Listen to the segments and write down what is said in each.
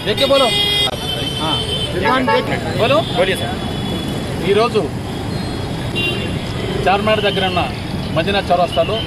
దేకే బోలో బోలో ఈరోజు చార్మినార్ దగ్గర ఉన్న మదీనా చౌరస్తాలో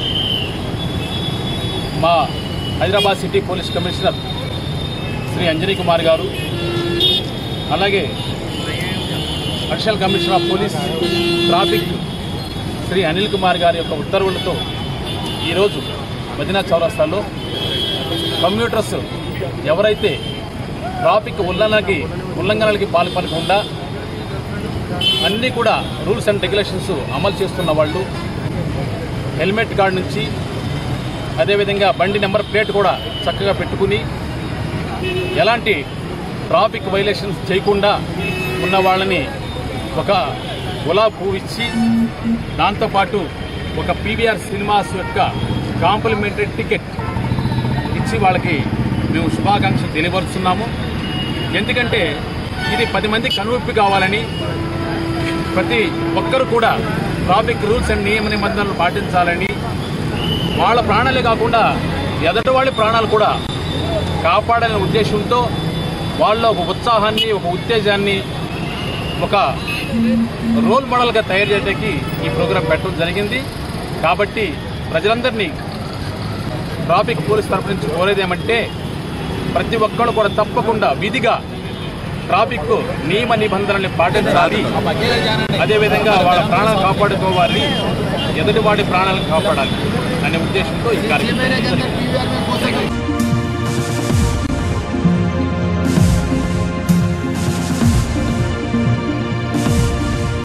మా Hyderabad city police commissioner Shri Anjani Kumar గారు అలాగే additional commissioner of police traffic Shri Anil Kumar గారి యొక్క ఉత్తర్వులతో ఈరోజు మదీనా చౌరస్తాలో కమ్యూటర్స్ ఎవరైతే ట్రాఫిక్ ఉల్లంఘనకి ఉల్లంఘనలకి పాల్పడకుండా అన్నీ కూడా రూల్స్ అండ్ రెగ్యులేషన్స్ అమలు చేస్తున్న వాళ్ళు హెల్మెట్ గార్డ్ నుంచి అదేవిధంగా బండి నెంబర్ ప్లేట్ కూడా చక్కగా పెట్టుకుని ఎలాంటి ట్రాఫిక్ వైలేషన్స్ చేయకుండా ఉన్న వాళ్ళని ఒక గులాబ్ పువ్వు ఇచ్చి దాంతోపాటు ఒక పీవీఆర్ సినిమాస్ యొక్క కాంప్లిమెంటరీ టికెట్ ఇచ్చి వాళ్ళకి మేము శుభాకాంక్షలు తెలియపరుస్తున్నాము ఎందుకంటే ఇది పది మంది కనువిప్పి కావాలని ప్రతి ఒక్కరు కూడా ట్రాఫిక్ రూల్స్ అండ్ నియమ నిబంధనలు పాటించాలని వాళ్ళ ప్రాణాలే కాకుండా ఎదటి వాళ్ళ ప్రాణాలు కూడా కాపాడాలనే ఉద్దేశంతో వాళ్ళ ఒక ఉత్సాహాన్ని ఒక ఉత్తేజాన్ని ఒక రోల్ మోడల్గా తయారు చేయడానికి ఈ ప్రోగ్రాం పెట్టడం జరిగింది కాబట్టి ప్రజలందరినీ ట్రాఫిక్ పోలీస్ తరపు నుంచి కోరేదేమంటే ప్రతి ఒక్కరు కూడా తప్పకుండా విధిగా ట్రాఫిక్ నియమ నిబంధనల్ని పాటించాలి అదేవిధంగా వాళ్ళ ప్రాణాలు కాపాడుకోవాలి ఎదుటివాడి ప్రాణాలను కాపాడాలి అనే ఉద్దేశంతో ఈ కార్యక్రమం జరిగింది.